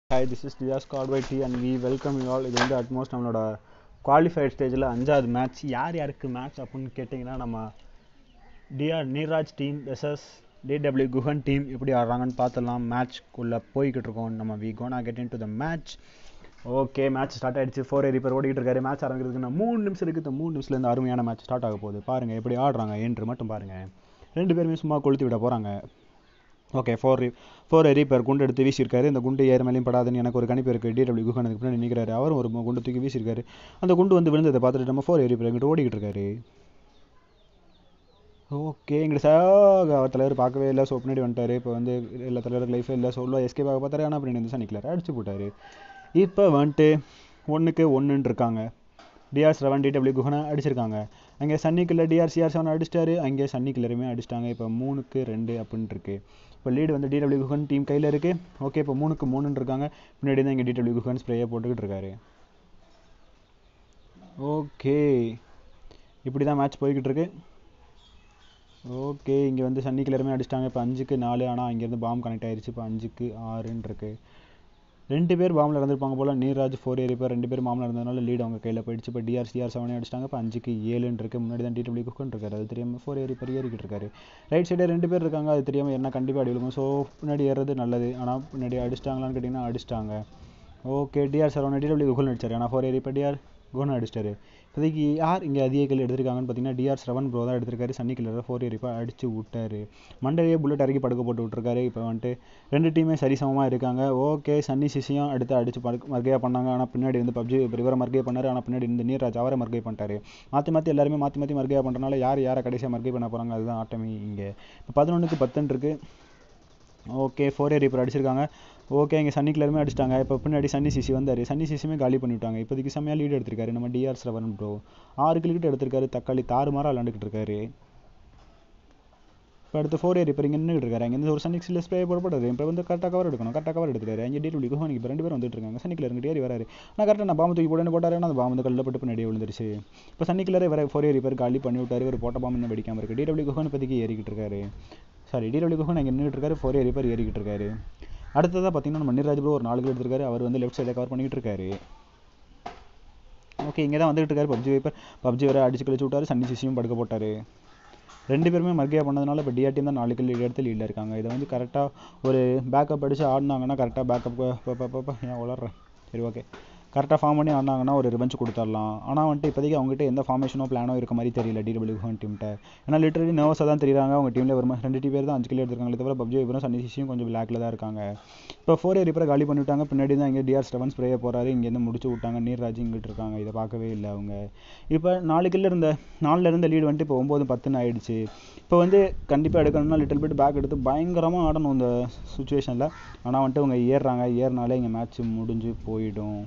hi this is டியாஸ் கார்ட் by D and we welcome you all இது வந்து அட்மோஸ்ட் நம்மளோட குவாலிஃபைட் ஸ்டேஜில் அஞ்சாவது மேட்ச் யார் யாருக்கு மேட்ச் அப்படின்னு கேட்டிங்கன்னா நம்ம DR Neeraj team versus DW Guhan team எப்படி ஆடுறாங்கன்னு பார்த்துடலாம் மேட்ச்க்குள்ளே போய்கிட்டு இருக்கோம் நம்ம we gonna get in to the match okay match start ஆயிடுச்சு ஃபோர் ரிப்பர் ஓடிக்கிட்டு இருக்காரு மேட்ச் ஆரம்பிக்கிறதுக்கு இன்னும் மூணு நிமிஷம் இருக்குது இந்த மூணு நிமிஷத்துலேருந்து அருமையான மேட்ச் ஸ்டார்ட் ஆக போகுது பாருங்கள் எப்படி ஆடுறாங்க என்று மட்டும் பாருங்கள் ரெண்டு பேருமே சும்மா கொளுத்தி விட போகிறாங்க ஓகே ஃபோர் ஃபோர் ரீப்பர் குண்டு எடுத்து வீசியிருக்காரு இந்த குண்டு ஏற மேலேயும் படாதுன்னு எனக்கு ஒரு கணிப்பு இருக்குது டிடபிள்யூ குஹன் அதுக்கு பின்னாடி நிற்கிறாரு அவரும் ஒரு குண்டு தூக்கி வீசியிருக்காரு அந்த குண்டு வந்து விழுந்ததை பார்த்துட்டு நம்ம ஃபோர் ரீப்பர் எங்கிட்ட ஓடிக்கிட்டு இருக்காரு ஓகே எங்கிட்ட சாக அவர் தலைவர் பார்க்கவே இல்லை ஸோ பின்னாடி வந்துட்டார் இப்போ வந்து எல்லா தலைவருக்கு லைஃபே இல்லை சொல்லுவா எஸ்கே பார்க்க பார்த்தாரு ஆனால் பின்னாடி வந்து சனிக்கலர் அடிச்சு போட்டார் இப்போ வந்துட்டு ஒன்றுக்கு ஒன்றுன்னு இருக்காங்க டிஆர் செவன் டிடபிள்யூ குஹனை அடிச்சிருக்காங்க அங்கே sunny killer DR CR seven அடிச்சிட்டாரு அங்கே சன்னி கில்லருமே அடிச்சிட்டாங்க இப்போ மூணுக்கு ரெண்டு அப்படின்னு இருக்கு இப்போ லீடு வந்து டிடபிள்யூ குஹன் டீம் கையில் இருக்கு ஓகே இப்போ மூணுக்கு மூணுன்னு இருக்காங்க பின்னாடி தான் இங்கே டிடபிள்யூ குஹன் ஸ்ப்ரேயை போட்டுக்கிட்டு இருக்காரு ஓகே இப்படி தான் மேட்ச் போய்கிட்டு இருக்கு ஓகே இங்கே வந்து சன்னி கிளருமே அடிச்சிட்டாங்க இப்போ அஞ்சுக்கு நாலு ஆனால் இங்கேருந்து பாம் கனெக்ட் ஆயிடுச்சு இப்போ அஞ்சுக்கு ஆறுன்னு இருக்கு ரெண்டு பேர் பாம்பில் இருந்திருப்பாங்க போல் நீராஜ் ஃபோர் ஏரி பேர் ரெண்டு பேர் பாம்பில் இருந்ததுனால லீட் அவங்க கையில் போயிடுச்சு இப்போ டிஆர் சிஆர் செவனே அடிச்சிட்டாங்க இப்போ அஞ்சுக்கு ஏழுன்னு இருக்கு முன்னாடி தான் டிடபிள்யூ குக்கன் இருக்காரு அது தெரியாமல் ஃபோர் ஏரி பேர் ஏறிக்கிட்டு இருக்காரு ரைட் சைடே ரெண்டு பேர் இருக்காங்க அது தெரியாமல் என்ன கண்டிப்பாக அடி விழுகும் ஸோ பின்னாடி ஏறது நல்லது ஆனால் பின்னாடி அடிச்சிட்டாங்களான்னு கேட்டிங்கன்னா அடிச்சிட்டாங்க okay DR seven DW Guhan அடிச்சார் ஆனால் ஃபோர் ஏரி இப்போ டிஆர் குகன் அடிச்சிட்டாரு இப்போதைக்கு யார் இங்கே அதிக கில் எடுத்திருக்காங்கன்னு பார்த்தீங்கன்னா டிஆர் செவன் ப்ரோ தான் எடுத்திருக்காரு சன்னி கில்லர் ஃபோர் இயர் இப்போ அடிச்சு விட்டாரு மண்டையே புல்லட் இறக்கி படுக்க போட்டு விட்டுருக்காரு இப்போ வந்துட்டு ரெண்டு டீமே சரிசமமாக இருக்காங்க ஓகே சன்னி சிசியும் அடுத்து அடிச்சு படுக்க மர்கையாக பண்ணாங்க ஆனால் பின்னாடி வந்து பப்ஜி இவரை மர்கை பண்ணார் ஆனால் பின்னாடி இந்த நீராஜ் அவரை மர்கை பண்ணிட்டாரு மாற்றி மாற்றி எல்லாருமே மாற்றி மாற்றி மர்கையாக பண்ணுறனால யார் யாரை கடைசியாக மர்கை பண்ண போகிறாங்க அதுதான் ஆட்டமே இங்கே இப்போ பதினொன்றுக்கு பத்துன்னு இருக்கு ஓகே ஃபோர் இயர் இப்போ அடிச்சிருக்காங்க ஓகே இங்கே சன்னி கிளருமே அடிச்சிட்டாங்க இப்போ பின்னாடி சன்னி சிசி வந்தார் சன்னி சிசியுமே காலி பண்ணிவிட்டாங்க இப்போதைக்கு செம்மையாக லீடு எடுத்திருக்காரு நம்ம டிஆர் செவன் ப்ரோ ஆறு கிலோக்கிட்ட எடுத்திருக்காரு தக்காளி தாறுமாறாக விளாண்டுக்கிட்டு இருக்காரு இப்போ அடுத்து ஃபோர் இயர் இப்போ இங்கே நின்றுட்டு இருக்காரு அங்கே ஒரு சன்னி சில ஸ்ப்ரே போடப்படுது இப்போ வந்து கரெக்டாக கவர் எடுக்கணும் கரெக்டாக கவர் எடுத்துக்காரு அங்கே டீட் விளிக்கும் எனக்கு இப்போ ரெண்டு பேரும் வந்துட்டு இருக்காங்க சன்னி கிளர் இங்கே ஏறி வராரு நான் கரெக்டாக நான் பாம்பு தூக்கி போடணும் போட்டாரு அந்த பாம்பு வந்து கல்லில் பட்டு பின்னாடி விழுந்துருச்சு இப்போ சன்னி கிளரே வர ஃபோர் இயர் இப்போ காலி பண்ணி விட்டாரு ஒரு போட்ட பாம்பு இன்னும் வெடிக்காமல் இருக்குது டிடபிள்யூ குஹன் இப்போதைக்கு ஏறிக்கிட்டு இருக்காரு சாரி டிடபிள்யூ குஹன் அங்கே நின்றுட்டு இருக்காரு ஃபோர் இயர் இப்போ ஏறிக்கிட்டு இருக்காரு அடுத்ததாக பார்த்தீங்கன்னா நம்ம மணிராஜ் ப்ரோ ஒரு நாலு கிலோ எடுத்திருக்காரு அவர் வந்து லெஃப்ட் சைடில் கவர் பண்ணிக்கிட்டு இருக்காரு ஓகே இங்கே தான் வந்துட்டு இருக்காரு பப்ஜி வைப்பர் பப்ஜி வர அடிச்சு கழிச்சு விட்டாரு சன்னி சிசியும் படுக்க போட்டார் ரெண்டு பேருமே மர்கையாக பண்ணதுனால இப்போ டிஆர் டீம் தான் நாலு கிலோ எடுத்து லீடில் இருக்காங்க இதை வந்து கரெக்டாக ஒரு பேக்கப் அடித்து ஆடினாங்கன்னா கரெக்டாக பேக்கப் ஏன் வளர்றேன் சரி ஓகே கரெக்டாக ஃபார்ம் பண்ணி ஆடினாங்கன்னா ஒரு ரிவெஞ்ச் கொடுத்துடலாம் ஆனால் வந்துட்டு இப்போதைக்கு அவங்ககிட்ட எந்த ஃபார்மேஷனோ பிளானோ இருக்க மாதிரி தெரியல டிடபிள்யூ ஹோன் டீம்கிட்ட ஏன்னா லிட்டரலி நர்வஸாக தான் தெரியுறாங்க அவங்க டீமில் ஒரு ரெண்டு டீம் பேர் தான் அஞ்சு கிலோ எடுத்துருக்காங்க தவிர பப்ஜி இப்போ சன்னி சிசியும் கொஞ்சம் பிளாக்ல தான் இருக்காங்க இப்போ ஃபோர் இயர் இப்போ காலி பண்ணிவிட்டாங்க பின்னாடி தான் இங்கே டிஆர் செவன் ஸ்ப்ரேயை போகிறாரு இங்கேருந்து முடிச்சு விட்டாங்க நீர்ராஜ் இங்கிட்டு இருக்காங்க இதை பார்க்கவே இல்லை அவங்க இப்போ நாலு கிலோ இருந்த நாலில் இருந்த லீடு வந்துட்டு இப்போ ஒம்பது பத்துன்னு ஆயிடுச்சு இப்போ வந்து கண்டிப்பாக எடுக்கணும்னா லிட்டில் பிட் பேக் எடுத்து பயங்கரமாக ஆடணும் இந்த சுச்சுவேஷனில் ஆனால் வந்துட்டு அவங்க ஏறுறாங்க ஏறினாலே இங்கே மேட்ச் முடிஞ்சு போயிடும்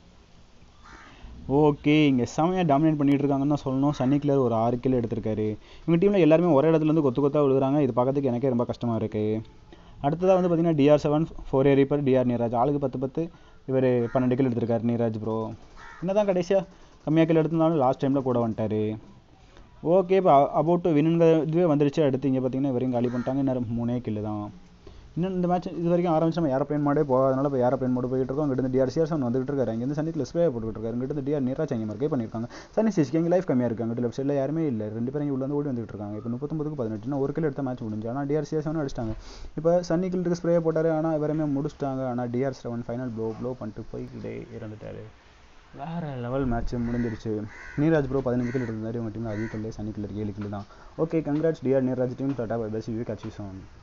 ஓகே இங்கே செமையாக டாமினேட் பண்ணிட்டு இருக்காங்கன்னு தான் சொல்லணும் சன்னி கிளர் ஒரு ஆறு கிலோ எடுத்திருக்காரு இவங்க டீமில் எல்லாருமே ஒரே இடத்துலேருந்து கொத்து கொத்தாக விழுகிறாங்க இது பார்க்கறதுக்கு எனக்கே ரொம்ப கஷ்டமாக இருக்குது அடுத்ததாக வந்து பார்த்தீங்கன்னா DR seven four A reaper DR Neeraj ஆளுக்கு பத்து பத்து இவர் பன்னெண்டு கிலோ எடுத்திருக்காரு நீராஜ் ப்ரோ என்ன தான் கடைசியாக கம்மியாக கிலோ எடுத்திருந்தாலும் லாஸ்ட் டைமில் கூட வந்துட்டார் ஓகே இப்போ அபவுட் வின்னுங்கிற இதுவே வந்துருச்சு அடுத்து இங்கே பார்த்தீங்கன்னா இவரையும் காலி பண்ணிட்டாங்க இன்னும் மூணே கில்லு தான் இன்னும் இந்த மேட்ச் இது வரைக்கும் ஆரம்பிச்சு நம்ம ஏரோப்ளைன் மாடே போகாதனால இப்போ ஏரோப்ளைன் மோடு போயிட்டு இருக்கோம் அங்கிட்டு டிஆர் சிஆர் செவன் வந்துட்டு இருக்காரு அங்கேருந்து சன்னிக்கில் ஸ்ப்ரே போட்டுக்கிட்டு இருக்காரு இங்கிட்டு டிஆர் நீராஜ் அங்கே மர்க்கே பண்ணியிருக்காங்க சன்னி சிஸ்க்கு எங்கள் லைஃப் கம்மியாக இருக்குது அங்கிட்டு லெஃப்ட் சைடில் யாருமே இல்லை ரெண்டு பேரும் உள்ள வந்து ஓடி வந்துட்டு இருக்காங்க இப்போ முப்பத்தொம்பதுக்கு பதினெட்டுனா ஒரு கிலோ எடுத்த மேட்ச் முடிஞ்சு ஆனால் டிஆர் சிஆர் செவன் அடிச்சிட்டாங்க இப்போ சன்னிக்கில் ஸ்ப்ரே போட்டார் ஆனால் இவருமே முடிச்சிட்டாங்க ஆனால் DR seven final blow blow பண்ணிட்டு போய்கிட்டே இறந்துட்டார் வேறு லெவல் மேட்ச் முடிஞ்சிருச்சு நீராஜ் ப்ரோ பதினஞ்சு கிலோ இருந்தார் உங்கள் டீமில் அதிக கில்லு சனி கில்லர் ஏழு கிலோ தான் okay congrats DR Neeraj team tata bye பஸ் யூ கேட்ச் யூ சோன்